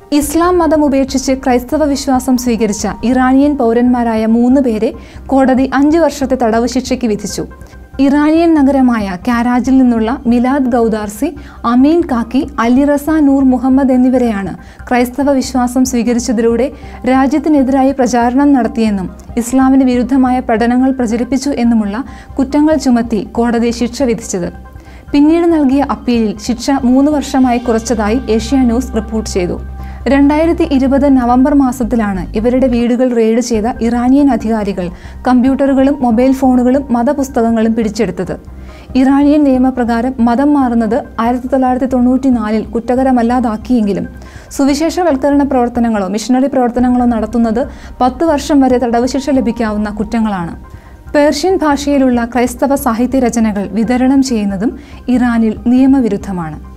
ഇസ്ലാം മതം ഉപേക്ഷിച്ച് ക്രൈസ്തവ വിശ്വാസം സ്വീകരിച്ച ഇറാനിയൻ പൗരന്മാരായ മൂന്ന് പേരെ കോടതി അഞ്ച് വർഷത്തെ തടവ് ശിക്ഷയ്ക്ക് വിധിച്ചു ഇറാനിയൻ നഗരമായ കാരാജിൽ നിന്നുള്ള മിലാദ് ഗൗദാർസി അമീൻ കാക്കി അലിറസ നൂർ മുഹമ്മദ് എന്നിവരെയാണ് ക്രൈസ്തവ വിശ്വാസം സ്വീകരിച്ചതിലൂടെ രാജ്യത്തിനെതിരായി പ്രചാരണം നടത്തിയെന്നും ഇസ്ലാമിന് വിരുദ്ധമായ പഠനങ്ങൾ പ്രചരിപ്പിച്ചു എന്നുമുള്ള കുറ്റങ്ങൾ ചുമത്തി കോടതി ശിക്ഷ വിധിച്ചത് പിന്നീട് നൽകിയ അപ്പീലിൽ ശിക്ഷ മൂന്ന് വർഷമായി കുറച്ചതായി ഏഷ്യ ന്യൂസ് റിപ്പോർട്ട് ചെയ്തു രണ്ടായിരത്തി ഇരുപത് നവംബർ മാസത്തിലാണ് ഇവരുടെ വീടുകൾ റെയ്ഡ് ചെയ്ത ഇറാനിയൻ അധികാരികൾ കമ്പ്യൂട്ടറുകളും മൊബൈൽ ഫോണുകളും മതപുസ്തകങ്ങളും പിടിച്ചെടുത്തത് ഇറാനിയൻ നിയമപ്രകാരം മതം മാറുന്നത് ആയിരത്തി തൊള്ളായിരത്തി തൊണ്ണൂറ്റി നാലിൽ കുറ്റകരമല്ലാതാക്കിയെങ്കിലും സുവിശേഷവൽക്കരണ പ്രവർത്തനങ്ങളോ മിഷണറി പ്രവർത്തനങ്ങളോ നടത്തുന്നത് പത്ത് വർഷം വരെ തടവ് ശിക്ഷ ലഭിക്കാവുന്ന കുറ്റങ്ങളാണ് പേർഷ്യൻ ഭാഷയിലുള്ള ക്രൈസ്തവ സാഹിത്യ രചനകൾ വിതരണം ചെയ്യുന്നതും ഇറാനിൽ നിയമവിരുദ്ധമാണ്